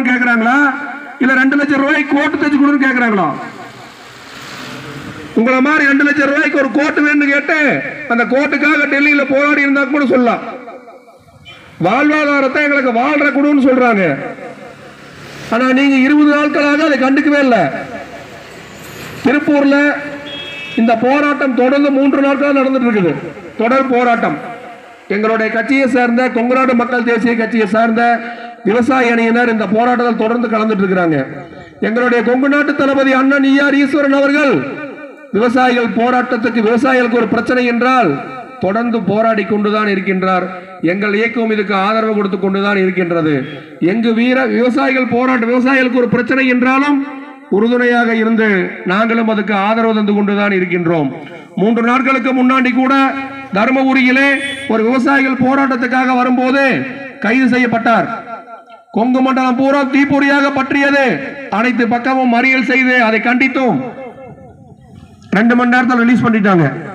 கொடுன்னு கேக்குறாங்களா இல்ல ரெண்டு லட்சம் ரூபாய்க்கு கோட்டு தச்சு கொடுன்னு கேக்குறாங்களா உங்களை மாதிரி ரெண்டு லட்சம் ரூபாய்க்கு ஒரு கோட்டு வேணும்னு கேட்டு அந்த கோட்டுக்காக டெல்லியில போராடி இருந்தா கூட சொல்லலாம் வாழ்வாதாரத்தை எங்களுக்கு வாழ்ற கொடுன்னு சொல்றாங்க ஆனா நீங்க இருபது நாட்களாக அதை கண்டுக்கவே இல்லை திருப்பூர்ல இந்த போராட்டம் தொடர்ந்து மூன்று நாட்கள் நடந்துட்டு இருக்குது தொடர் போராட்டம் எங்களுடைய கட்சியை சேர்ந்த கொங்குநாடு மக்கள் தேசிய கட்சியை சார்ந்த விவசாய அணியினர் இந்த போராட்டத்தில் தொடர்ந்து கலந்துட்டு இருக்கிறாங்க எங்களுடைய கொங்கு நாட்டு தளபதி அண்ணன் ஈஆர் ஈஸ்வரன் அவர்கள் விவசாயிகள் போராட்டத்துக்கு விவசாயிகளுக்கு ஒரு பிரச்சனை என்றால் தொடர்ந்து போராடி கொண்டுதான் இருக்கின்றார் எங்கள் இயக்கம் இதுக்கு ஆதரவு கொடுத்து கொண்டுதான் இருக்கின்றது எங்கு வீர விவசாயிகள் போராட்ட விவசாயிகளுக்கு ஒரு பிரச்சனை என்றாலும் உறுதுணையாக இருந்து நாங்களும் அதுக்கு ஆதரவு தந்து கொண்டுதான் இருக்கின்றோம் மூன்று நாட்களுக்கு முன்னாடி கூட தருமபுரியிலே ஒரு விவசாயிகள் போராட்டத்துக்காக வரும்போது கைது செய்யப்பட்டார் கொங்கு மண்டலம் பூரா தீப்பொறியாக பற்றியது அனைத்து பக்கமும் மறியல் செய்து அதை கண்டித்தோம் ரெண்டு மணி நேரத்தில் ரிலீஸ் பண்ணிட்டாங்க